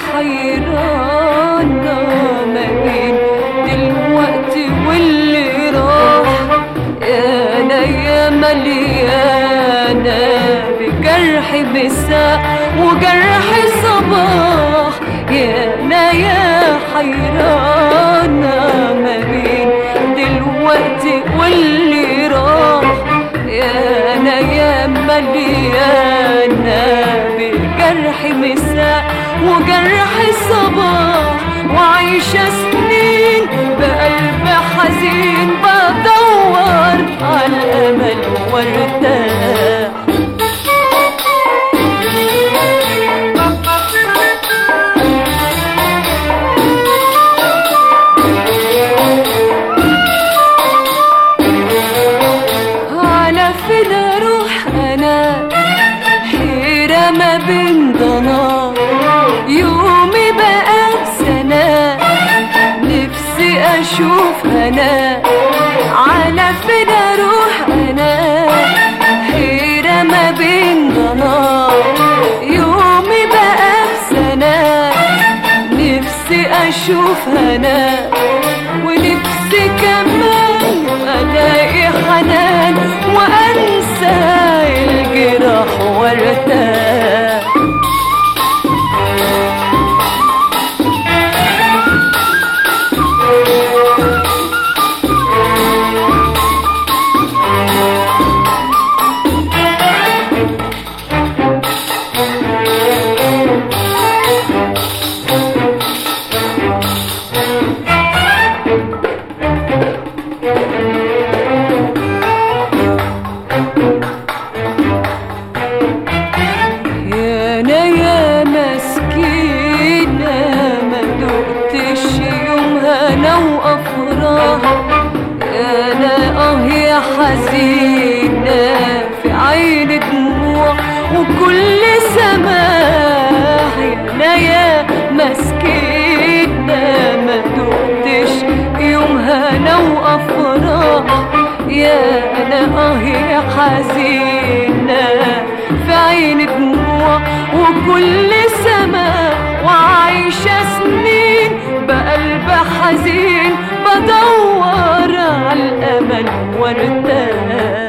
حيرانة ما بين دلوقتي واللي راح يا أنا يا مليانة بجرح مساء وجرح صباح يا أنا يا حيرانة ما بين دلوقتي واللي راح يا أنا يا مليانة بجرح مساء وجرح صباح وعايشة سنين بقلب حزين بدور على الأمل وارتاح على فين اروح انا حيرة ما بين ضنا يومي بقى سنة نفسي اشوف انا على فين اروح انا حيرة ما بين ضنا يومي بقى سنة نفسي اشوف انا ونفسي كمان الاقي حنان وانسى الجراح وارتاح يا انا يا مسكينة ما دقتش يوم هنا وافراح يا انا اه يا حزينة في عين دموع وكل سماح يا انا يا مسكينة ما دقتش يوم هنا وافراح يا انا اه يا حزينة في عين دموع وكل سما وعايشة سنين بقلب حزين بدور على الأمل وارتاح